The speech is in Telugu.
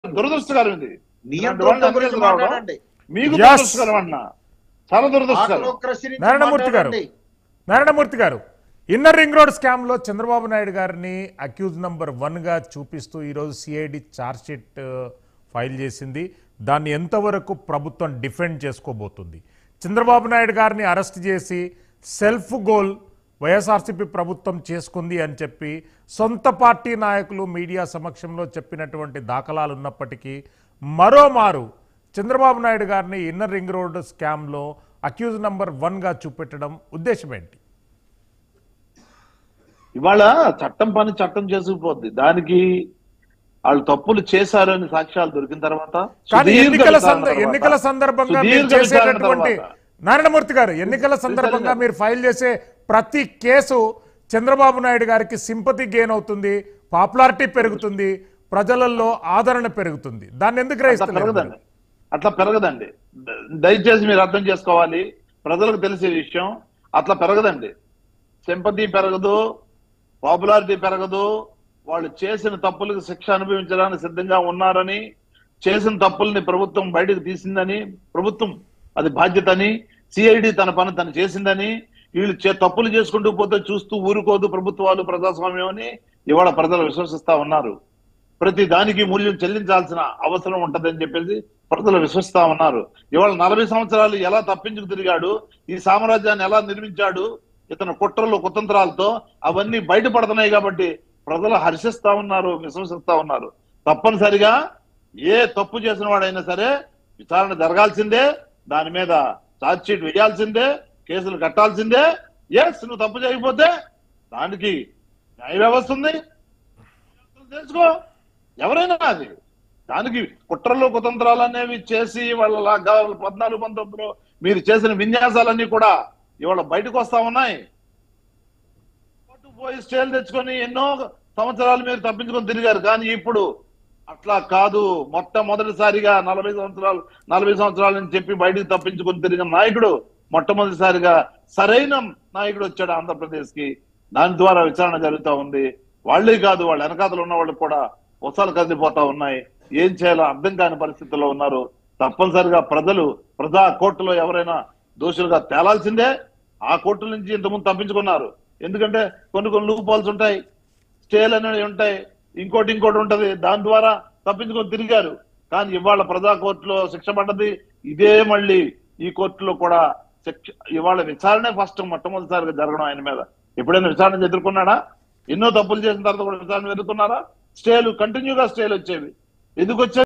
దురదృష్టకరం ఇది ఇలాంటి నియంత్రణ వాళ్ళని గురించి ఎంకరేజ్ రావడం మాట్లాడండి మీకు Yes. దురదృష్టకరం అన్నా చాలా దురదృష్టకరం ఆటోక్రసీ నుంచి నారాయణమూర్తి గారు మాట్లాడండి. నారాయణమూర్తి గారు ఇన్నర్ రింగ్ రోడ్ స్కామ్ లో చంద్రబాబు నాయుడు గారిని అక్యూజ్ నంబర్ వన్ గా చూపిస్తూ ఈరోజు సిఐడి ఛార్జ్ షీట్ ఫైల్ చేసింది దాన్ని ఎంతవరకు ప్రభుత్వం డిఫెండ్ చేసుకోబోతుంది చంద్రబాబు నాయుడు గారిని అరెస్ట్ చేసి సెల్ఫ్ గోల్ వైఎస్ఆర్సీపీ ప్రభుత్వం చేసుకుంది అని చెప్పి సొంత పార్టీ నాయకులు మీడియా సమక్షంలో చెప్పినటువంటి దాఖలాలు ఉన్నప్పటికీ మరోమారు చంద్రబాబు నాయుడు గారిని ఇన్నర్ రింగ్ రోడ్ స్కామ్లో అక్యూజ్ నంబర్ వన్గా చూపెట్టడం ఉద్దేశం ఏంటి ఇవాళ చట్టం పని చట్టం చేసుకుపోద్ది దానికి వాళ్ళు తప్పులు చేశారు అని సాక్ష్యాలు దొరికిన తర్వాత కానీ సుదీర్ఘ ఎన్నికల విచారణ సంద- తర్వాత, ఎన్నికల సందర్భంగా మీరు సుదీర్ఘ విచారణ చేసేటటువంటి తర్వాత, నారాయణమూర్తి గారు ఎన్నికల సందర్భంగా మీరు ఫైల్ చేసే ప్రతి కేసు చంద్రబాబు నాయుడు గారికి సింపతి గెయిన్ అవుతుంది పాపులారిటీ పెరుగుతుంది ప్రజలలో ఆదరణ పెరుగుతుంది దాన్ని ఎందుకు అట్లా గ్రహిస్తున్నారు పెరగదండి అట్లా పెరగదండి ద- దయచేసి మీరు అర్థం చేసుకోవాలి ప్రజలకు తెలిసే విషయం అట్లా పెరగదండి సింపతి పెరగదు పాపులారిటీ పెరగదు వాళ్ళు చేసిన తప్పులకు శిక్ష అనుభవించడానికి సిద్ధంగా ఉన్నారని చేసిన తప్పుల్ని ప్రభుత్వం బయటకు తీసిందని ప్రభుత్వం అది బాధ్యత అని సిఐడి తన పని తను చేసిందని వీళ్ళు చే- తప్పులు చేసుకుంటూ పోతే చూస్తూ ఊరుకోదు ప్రభుత్వాలు ప్రజాస్వామ్యం అని ఇవాళ ప్రజలు విశ్వసిస్తా ఉన్నారు ప్రతి దానికి మూల్యం చెల్లించాల్సిన అవసరం ఉంటదని చెప్పేసి ప్రజలు విశ్వసిస్తా ఉన్నారు ఇవాళ నలభై సంవత్సరాలు ఎలా తప్పించుకు తిరిగాడు ఈ సామ్రాజ్యాన్ని ఎలా నిర్మించాడు ఇతను కుట్రలు కుతంత్రాలతో అవన్నీ బయటపడుతున్నాయి కాబట్టి ప్రజలు హర్షిస్తా ఉన్నారు విశ్వసిస్తా ఉన్నారు తప్పనిసరిగా ఏ తప్పు చేసిన వాడైనా సరే విచారణ జరగాల్సిందే దాని మీద ఛార్జ్ షీట్ వేయాల్సిందే కేసులు కట్టాల్సిందే ఎస్ నువ్వు తప్పు చేయకపోతే దానికి న్యాయ వ్యవస్థ ఉంది తెలుసుకో ఎవరైనా అది దానికి కుట్రలు కుతంత్రాలు అనేవి చేసి వాళ్ళ లాగా పద్నాలుగు పంతొమ్మిదిలో మీరు చేసిన విన్యాసాలన్నీ కూడా ఇవాళ బయటకు వస్తా ఉన్నాయి కోర్టు పోయి స్టేలు తెచ్చుకొని ఎన్నో సంవత్సరాలు మీరు తప్పించుకొని తిరిగారు కానీ ఇప్పుడు అట్లా కాదు మొట్టమొదటిసారిగా నలభై సంవత్సరాలు నలభై సంవత్సరాల నుంచి చెప్పి బయటకు తప్పించుకొని తిరిగిన నాయకుడు మొట్టమొదటిసారిగా సరైన నాయకుడు వచ్చాడు ఆంధ్రప్రదేశ్ కి దాని ద్వారా విచారణ జరుగుతా ఉంది వాళ్ళే కాదు వాళ్ళ వెనకాతలు ఉన్న వాళ్ళు కూడా ఉత్సాలు కదిలిపోతా ఉన్నాయి ఏం చేయాలో అర్థం కాని పరిస్థితుల్లో ఉన్నారు తప్పనిసరిగా ప్రజలు ప్రజా కోర్టులో ఎవరైనా దోషులుగా తేలాల్సిందే ఆ కోర్టు నుంచి ఇంతకుముందు తప్పించుకున్నారు ఎందుకంటే కొన్ని కొన్ని లూప్ పాల్స్ ఉంటాయి స్టేలు అనేవి ఉంటాయి ఇంకోటి ఇంకోటి ఉంటది దాని ద్వారా తప్పించుకొని తిరిగారు కానీ ఇవాళ ప్రజా కోర్టులో శిక్ష పడ్డది ఇదే మళ్ళీ ఈ కోర్టులో కూడా శిక్ష ఇవాళ విచారణే ఫస్ట్ మొట్టమొదటిసారిగా జరగడం ఆయన మీద ఎప్పుడైనా విచారణ ఎదుర్కొన్నాడా ఎన్నో తప్పులు చేసిన తర్వాత కూడా విచారణ ఎదుర్కొన్నారా స్టేలు కంటిన్యూగా స్టేలు వచ్చేవి ఎందుకు వచ్చేవి